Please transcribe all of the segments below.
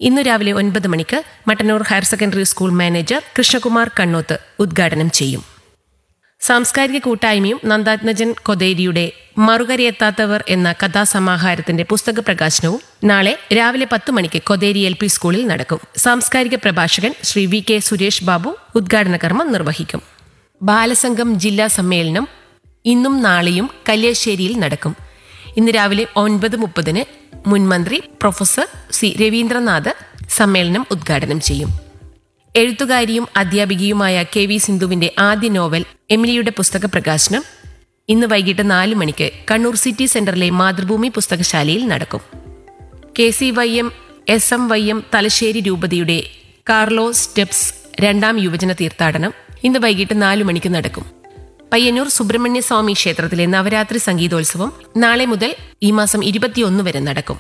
ഇന്നു രാവിലെ ഒൻപത് മണിക്ക് Mattannur higher secondary school manager Krishnakumar Kannoth ഉദ്ഘാടനം ചെയ്യും സാംസ്കാരിക കൂട്ടായ്മയും നന്ദാത്മജൻ കൊതേരിയുടെ മറുകരയെത്താത്തവർ എന്ന കഥാസമാഹാരത്തിന്റെ പുസ്തക പ്രകാശനവും നാളെ രാവിലെ പത്ത് മണിക്ക് കൊതേരി എൽ പി സ്കൂളിൽ നടക്കും സാംസ്കാരിക പ്രഭാഷകൻ ശ്രീ വി കെ സുരേഷ് ബാബു ഉദ്ഘാടന കർമ്മം നിർവഹിക്കും ബാലസംഘം ജില്ലാ സമ്മേളനം ഇന്നും നാളെയും കല്യാശ്ശേരിയിൽ നടക്കും ഇന്ന് രാവിലെ ഒൻപത് മുപ്പതിന് മുൻമന്ത്രി പ്രൊഫസർ സി രവീന്ദ്രനാഥ് സമ്മേളനം ഉദ്ഘാടനം ചെയ്യും എഴുത്തുകാരിയും അധ്യാപികയുമായ കെ വി സിന്ധുവിന്റെ ആദ്യ നോവൽ എമിലിയുടെ പുസ്തക പ്രകാശനം ഇന്ന് വൈകിട്ട് നാല് മണിക്ക് കണ്ണൂർ സിറ്റി സെന്ററിലെ മാതൃഭൂമി പുസ്തകശാലയിൽ നടക്കും K C Y M S M Y M Thalassery രൂപതയുടെ കാർലോ സ്റ്റെപ്സ് രണ്ടാം യുവജന തീർത്ഥാടനം ഇന്ന് വൈകിട്ട് നാലു മണിക്ക് നടക്കും പയ്യന്നൂർ സുബ്രഹ്മണ്യ സ്വാമി ക്ഷേത്രത്തിലെ നവരാത്രി സംഗീതോത്സവം നാളെ മുതൽ ഈ മാസം ഇരുപത്തിയൊന്ന് വരെ നടക്കും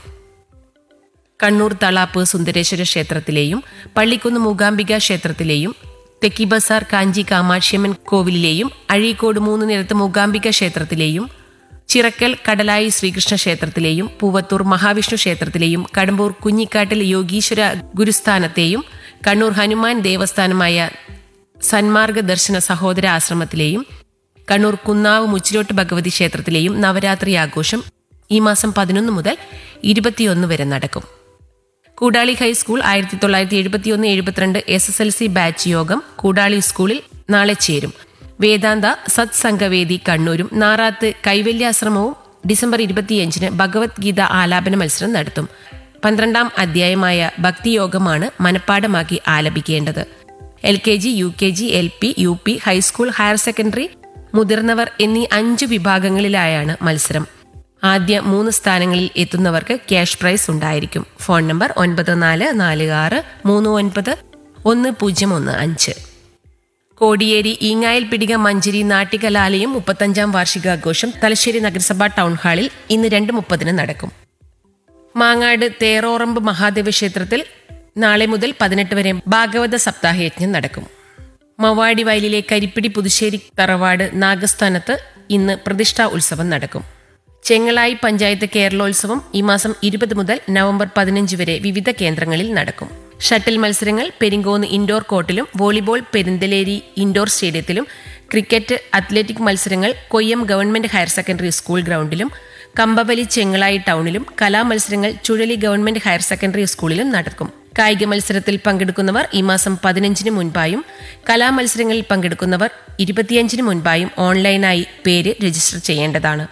കണ്ണൂർ തളാപ്പ് സുന്ദരേശ്വര ക്ഷേത്രത്തിലെയും പള്ളിക്കുന്ന് മൂകാംബിക ക്ഷേത്രത്തിലെയും തെക്കി ബസാർ കാഞ്ചി കാമാക്ഷ്യമ്മൻ കോവിലിലെയും അഴീക്കോട് മൂന്ന് നിരത്ത് മൂകാംബിക ക്ഷേത്രത്തിലെയും ചിറക്കൽ കടലായി ശ്രീകൃഷ്ണ ക്ഷേത്രത്തിലെയും പൂവത്തൂർ മഹാവിഷ്ണു ക്ഷേത്രത്തിലെയും കടമ്പൂർ കുഞ്ഞിക്കാട്ടിൽ യോഗീശ്വര ഗുരുസ്ഥാനത്തെയും കണ്ണൂർ ഹനുമാൻ ദേവസ്ഥാനമായ സന്മാർഗ ദർശന സഹോദര ആശ്രമത്തിലെയും കണ്ണൂർ കുന്നാവ് മുച്ചിലോട്ട് ഭഗവതി ക്ഷേത്രത്തിലെയും നവരാത്രി ആഘോഷം ഈ മാസം പതിനൊന്ന് മുതൽ ഇരുപത്തിയൊന്ന് വരെ നടക്കും കൂടാളി ഹൈസ്കൂൾ ആയിരത്തി തൊള്ളായിരത്തി എഴുപത്തിയൊന്ന് എഴുപത്തിരണ്ട് S S L C batch യോഗം കൂടാളി സ്കൂളിൽ നാളെ ചേരും വേദാന്ത സത് സംഘവേദി കണ്ണൂരും നാറാത്ത് കൈവല്യാശ്രമവും ഡിസംബർ ഇരുപത്തിയഞ്ചിന് ഭഗവത്ഗീത ആലാപന മത്സരം നടത്തും പന്ത്രണ്ടാം അധ്യായമായ ഭക്തിയോഗമാണ് മനഃപ്പാടമാക്കി ആലപിക്കേണ്ടത് L K G U K G L P U P high school higher secondary മുതിർന്നവർ എന്നീ അഞ്ച് വിഭാഗങ്ങളിലായാണ് മത്സരം ആദ്യ മൂന്ന് സ്ഥാനങ്ങളിൽ എത്തുന്നവർക്ക് ക്യാഷ് പ്രൈസ് ഉണ്ടായിരിക്കും ഫോൺ നമ്പർ ഒൻപത് നാല് നാല് ആറ് മൂന്ന് ഒൻപത് ഒന്ന് പൂജ്യം ഒന്ന് അഞ്ച് കോടിയേരി ഈങ്ങായിൽ പിടിക മഞ്ചേരി നാട്ടികലാലയം മുപ്പത്തഞ്ചാം വാർഷികാഘോഷം തലശ്ശേരി നഗരസഭാ ടൗൺ ഹാളിൽ ഇന്ന് രണ്ട് മുപ്പതിന് നടക്കും മാങ്ങാട് തേറോറമ്പ് മഹാദേവ ക്ഷേത്രത്തിൽ നാളെ മുതൽ പതിനെട്ട് വരെ ഭാഗവത സപ്താഹയജ്ഞം നടക്കും മവാടി വയലിലെ കരിപ്പിടി പുതുശ്ശേരി തറവാട് നാഗസ്ഥാനത്ത് ഇന്ന് പ്രതിഷ്ഠാ ഉത്സവം നടക്കും ചെങ്ങളായി പഞ്ചായത്ത് കേരളോത്സവം ഈ മാസം ഇരുപത് മുതൽ നവംബർ പതിനഞ്ച് വരെ വിവിധ കേന്ദ്രങ്ങളിൽ നടക്കും ഷട്ടിൽ മത്സരങ്ങൾ പെരിങ്കോന്ന് ഇൻഡോർ കോർട്ടിലും വോളിബോൾ പെരിന്തലേരി ഇൻഡോർ സ്റ്റേഡിയത്തിലും ക്രിക്കറ്റ് അത്ലറ്റിക് മത്സരങ്ങൾ Koyyam government higher secondary school ഗ്രൗണ്ടിലും കമ്പവലി ചെങ്ങളായി ടൗണിലും കലാമത്സരങ്ങൾ ചുഴലി ഗവൺമെന്റ് ഹയർ സെക്കൻഡറി സ്കൂളിലും നടക്കും കായിക മത്സരത്തിൽ പങ്കെടുക്കുന്നവർ ഈ മാസം പതിനഞ്ചിന് മുൻപായും കലാമത്സരങ്ങളിൽ പങ്കെടുക്കുന്നവർ ഇരുപത്തിയഞ്ചിന് മുൻപായും ഓൺലൈനായി പേര് രജിസ്റ്റർ ചെയ്യേണ്ടതാണ്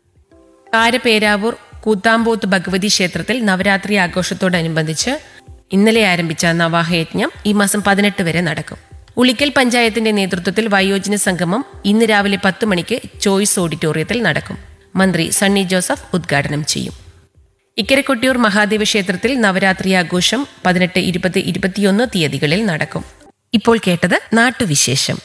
കാരപേരാവൂർ കൂത്താമ്പോത്ത് ഭഗവതി ക്ഷേത്രത്തിൽ നവരാത്രി ആഘോഷത്തോടനുബന്ധിച്ച് ഇന്നലെ ആരംഭിച്ച നവാഹയജ്ഞം ഈ മാസം പതിനെട്ട് വരെ നടക്കും ഉളിക്കൽ പഞ്ചായത്തിന്റെ നേതൃത്വത്തിൽ വയോജന സംഗമം ഇന്ന് രാവിലെ പത്ത് മണിക്ക് ചോയ്സ് ഓഡിറ്റോറിയത്തിൽ നടക്കും മന്ത്രി സണ്ണി ജോസഫ് ഉദ്ഘാടനം ചെയ്യും ഇക്കരക്കൊട്ടിയൂർ മഹാദേവ ക്ഷേത്രത്തിൽ നവരാത്രി ആഘോഷം പതിനെട്ട് ഇരുപത് ഇരുപത്തിയൊന്ന് തീയതികളിൽ നടക്കും ഇപ്പോൾ കേട്ടത് നാട്ടുവിശേഷം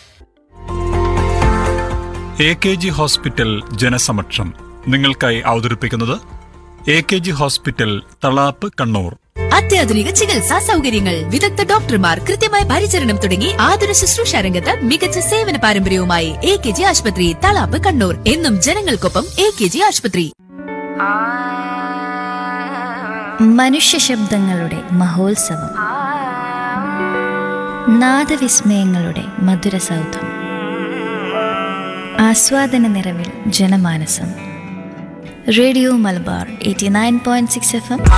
എ കെ ജി ഹോസ്പിറ്റൽ ജനസമക്ഷം നിങ്ങൾക്കായി അവതരിപ്പിക്കുന്നത് A K G hospital Thalap Kannur അത്യാധുനിക ചികിത്സാ സൗകര്യങ്ങൾ വിദഗ്ധ ഡോക്ടർമാർ കൃത്യമായ പരിചരണം തുടങ്ങി ആതുര ശുശ്രൂഷ രംഗത്ത് മികച്ച സേവന പാരമ്പര്യവുമായി എ കെ ജി ആശുപത്രി തളാപ്പ് കണ്ണൂർ എന്നും ജനങ്ങൾക്കൊപ്പം എ കെ ജി ആശുപത്രി മനുഷ്യ ശബ്ദങ്ങളുടെ മഹോത്സവം നാദവിസ്മയങ്ങളുടെ മധുര സൗധം ആസ്വാദന നിറവിൽ ജനമാനസം radio Malabar eighty nine point six F M